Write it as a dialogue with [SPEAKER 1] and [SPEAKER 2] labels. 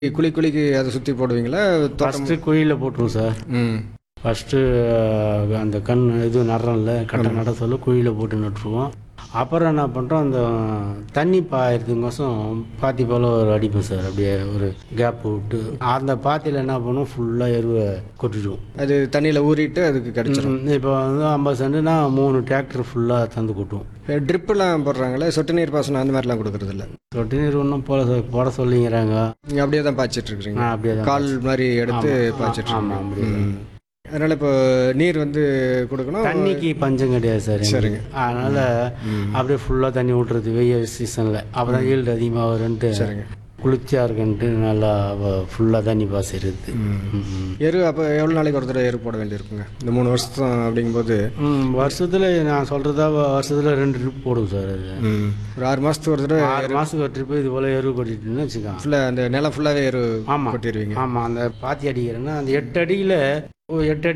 [SPEAKER 1] குழி குழிக்கு அதை சுற்றி போடுவீங்களா தோட்டம்
[SPEAKER 2] ஃபஸ்ட்டு குழியில் போட்டுருவோம் சார்
[SPEAKER 1] ம்
[SPEAKER 2] ஃபஸ்ட்டு அந்த கண் இது நடுறோம்ல கட்டை நட சொல்ல குழியில் போட்டு நட்டுருவோம் அப்புறம் என்ன பண்ணுறோம் அந்த தண்ணி பாயறதுக்கோசம் பாத்தி போல் ஒரு அடிப்போம் சார் அப்படியே ஒரு கேப் விட்டு அந்த பாத்தியில் என்ன பண்ணுவோம் ஃபுல்லாக எருவை கொட்டிடுவோம்
[SPEAKER 1] அது தண்ணியில் ஊறிட்டு அதுக்கு கிடச்சிரும்
[SPEAKER 2] இப்போ வந்து ஐம்பது சென்ட்னா மூணு டிராக்டர் ஃபுல்லாக தந்து கொட்டுவோம்
[SPEAKER 1] ட்ரிப்பெல்லாம் போடுறாங்களே சொட்டு நீர் பாசனம் அந்த மாதிரிலாம் கொடுக்கறது இல்ல
[SPEAKER 2] சொட்டு நீர் ஒன்றும் போல சார் போட சொல்லிங்கிறாங்க
[SPEAKER 1] நீங்கள் அப்படியே தான் பாய்ச்சிட்டு இருக்கிறீங்க
[SPEAKER 2] நான் அப்படியே தான்
[SPEAKER 1] கால் மாதிரி எடுத்து பாய்ச்சிட்டு
[SPEAKER 2] ஆமாம்
[SPEAKER 1] இருக்கீங்க.
[SPEAKER 2] அப்படியே தான்.
[SPEAKER 1] ம். அதனால இப்போ நீர் வந்து கொடுக்கணும்
[SPEAKER 2] தண்ணிக்கு பஞ்சம் கிடையாது சார் எங்களுக்கு.
[SPEAKER 1] சரிங்க.
[SPEAKER 2] அதனால அப்படியே ஃபுல்லாக தண்ணி விட்டுறது வெயில் சீசனில் அப்போ தான் ஈல்டு அதிகமாக வரும்ன்ட்டு
[SPEAKER 1] சரிங்க
[SPEAKER 2] குளிர்ச்சியாக இருக்குன்ட்டு நல்லா ஃபுல்லாக தண்ணி பாசிடுது
[SPEAKER 1] எரு அப்போ எவ்வளோ நாளைக்கு ஒரு தடவை எரு போட வேண்டியிருக்குங்க இந்த மூணு வருஷம் அப்படிங்கும்போது
[SPEAKER 2] ம் வருஷத்தில் நான் சொல்கிறதா வருஷத்தில் ரெண்டு ட்ரிப் போடுவோம் சார் அது
[SPEAKER 1] ம், ஒரு ஆறு மாதத்துக்கு ஒரு தடவை
[SPEAKER 2] ஆறு மாதத்துக்கு ஒரு ட்ரிப்பு இது போல் எரு கொட்டிட்டுன்னு வச்சுக்கோங்க
[SPEAKER 1] ஃபுல்லாக அந்த நிலம் ஃபுல்லாகவே எரு
[SPEAKER 2] ஆமாம்
[SPEAKER 1] கொட்டிடுவீங்க
[SPEAKER 2] ஆமாம் அந்த பாத்தி அடிக்கிறேன்னா அந்த எட்டு அடியில் எட்டு அடி